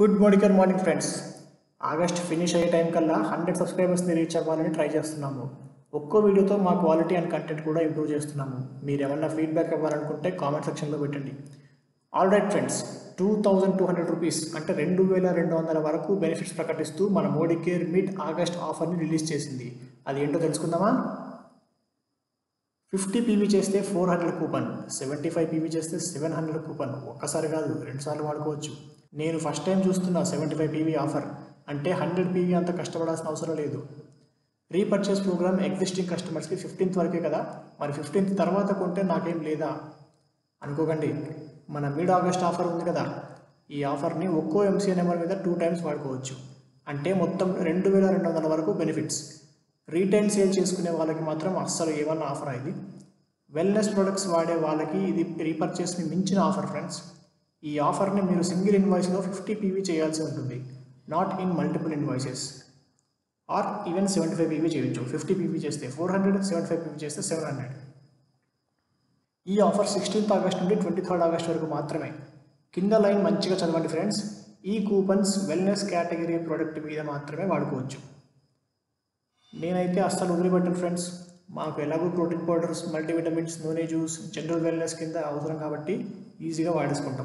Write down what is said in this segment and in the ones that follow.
good morning morning friends August finish అయ్యే time కల్లా hundred సబ్స్క్రైబర్స్ని రీచ్ అవ్వాలని ట్రై చేస్తున్నాము ఒక్కో వీడియోతో మా క్వాలిటీ అండ్ కంటెంట్ కూడా ఇంప్రూవ్ చేస్తున్నాము మీరు ఏమన్నా ఫీడ్బ్యాక్ ఇవ్వాలనుకుంటే కామెంట్ సెక్షన్లో పెట్టండి all right friends two thousand two hundred rupees అంటే రెండు వేల రెండు వందల వరకు బెనిఫిట్స్ ప్రకటిస్తూ మన మోడీ కేర్ మిడ్ ఆగస్ట్ ఆఫర్ని రిలీజ్ చేసింది అది ఏంటో తెలుసుకుందామా ఫిఫ్టీ పీవీ చేస్తే four hundred coupon seventy five PV చేస్తే సెవెన్ హండ్రెడ్ కూపన్ ఒక్కసారి కాదు రెండుసార్లు వాడుకోవచ్చు నేను ఫస్ట్ టైం చూస్తున్నా సెవెంటీ ఫైవ్ పీవీ ఆఫర్ అంటే హండ్రెడ్ పీవీ అంత కష్టపడాల్సిన అవసరం లేదు రీపర్చేస్ ప్రోగ్రామ్ ఎగ్జిస్టింగ్ కస్టమర్స్కి ఫిఫ్టీన్త్ వరకే కదా మరి ఫిఫ్టీన్త్ తర్వాత కొంటే నాకేం లేదా అనుకోకండి మన మిడ్ ఆగస్ట్ ఆఫర్ ఉంది కదా ఈ ఆఫర్ని ఒక్కో ఎంసీఏ నెంబర్ మీద టూ టైమ్స్ వాడుకోవచ్చు అంటే మొత్తం రెండు వేల రెండు వందల వరకు బెనిఫిట్స్ రీటైల్ సేల్ చేసుకునే వాళ్ళకి మాత్రం అస్సలు ఏమన్నా ఆఫర్ ఇది వెల్నెస్ ప్రొడక్ట్స్ వాడే వాళ్ళకి ఇది రీపర్చేస్ని మించిన ఆఫర్ ఫ్రెండ్స్ ఈ ఆఫర్ని మీరు సింగిల్ ఇన్వాయిస్లో ఫిఫ్టీ పీవీ చేయాల్సి ఉంటుంది not in multiple invoices or even seventy five PV చేయొచ్చు ఫిఫ్టీ పీవీ చేస్తే four hundred seventy five PV చేస్తే సెవెన్ హండ్రెడ్ ఈ ఆఫర్ సిక్స్టీన్త్ ఆగస్ట్ నుండి ట్వంటీ థర్డ్ ఆగస్ట్ వరకు మాత్రమే కింద లైన్ మంచిగా చదవండి ఫ్రెండ్స్ ఈ కూపన్స్ వెల్నెస్ కేటగిరీ ప్రోడక్ట్ మీద మాత్రమే వాడుకోవచ్చు నేనైతే అస్సలు వదిలిపెట్టను ఫ్రెండ్స్ మాకు ఎలాగో ప్రోటీన్ పౌడర్స్ మల్టీవిటమిన్స్ నూనె జ్యూస్ జనరల్ వెల్నెస్ కింద అవసరం కాబట్టి ఈజీగా వాడేసుకుంటాం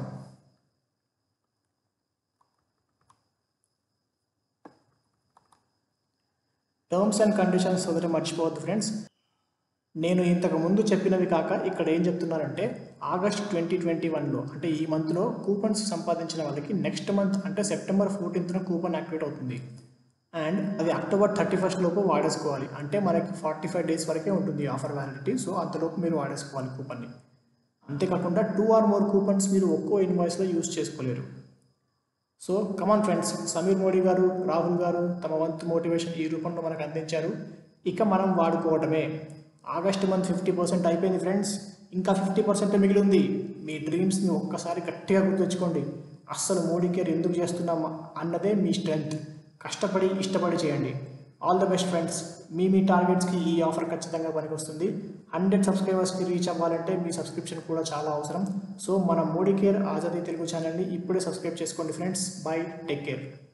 టర్మ్స్ అండ్ కండిషన్స్ వదిలి మర్చిపోవద్దు ఫ్రెండ్స్ నేను ఇంతకు ముందు చెప్పినవి కాక ఇక్కడ ఏం చెప్తున్నానంటే ఆగస్ట్ ట్వంటీ ట్వంటీ వన్లో అంటే ఈ మంత్లో కూపన్స్ సంపాదించిన వాళ్ళకి నెక్స్ట్ మంత్ అంటే సెప్టెంబర్ ఫోర్టీన్త్న కూపన్ యాక్టివేట్ అవుతుంది అండ్ అది అక్టోబర్ థర్టీ ఫస్ట్ లోపు వాడేసుకోవాలి అంటే మనకి ఫార్టీ ఫైవ్ డేస్ వరకే ఉంటుంది ఆఫర్ వ్యాలిడిటీ సో అంతలోపు మీరు వాడేసుకోవాలి కూపన్ని అంతేకాకుండా టూ ఆర్ మోర్ కూపన్స్ మీరు ఒక్కో ఇన్వాయిస్లో యూజ్ చేసుకోలేరు so come on friends Sameer Modi garu Rahul గారు తమ వంతు మోటివేషన్ ఈ రూపంలో మనకు అందించారు ఇక మనం వాడుకోవటమే ఆగస్ట్ మంత్ ఫిఫ్టీ పర్సెంట్ అయిపోయింది ఫ్రెండ్స్ ఇంకా ఫిఫ్టీ పర్సెంట్ మిగిలి ఉంది మీ డ్రీమ్స్ని ఒక్కసారి గట్టిగా గుర్తుంచుకోండి అస్సలు మోడీ కేర్ ఎందుకు చేస్తున్నాం అన్నదే మీ స్ట్రెంగ్త్ కష్టపడి ఇష్టపడి చేయండి ఆల్ ద బెస్ట్ ఫ్రెండ్స్ మీ మీ టార్గెట్స్కి ఈ ఆఫర్ ఖచ్చితంగా పనికొస్తుంది హండ్రెడ్ సబ్స్క్రైబర్స్కి రీచ్ అవ్వాలంటే మీ సబ్స్క్రిప్షన్ కూడా చాలా అవసరం సో మన మోడీ కేర్ ఆజాదీ తెలుగు ఛానల్ని ఇప్పుడే సబ్స్క్రైబ్ చేసుకోండి ఫ్రెండ్స్ బై టేక్ కేర్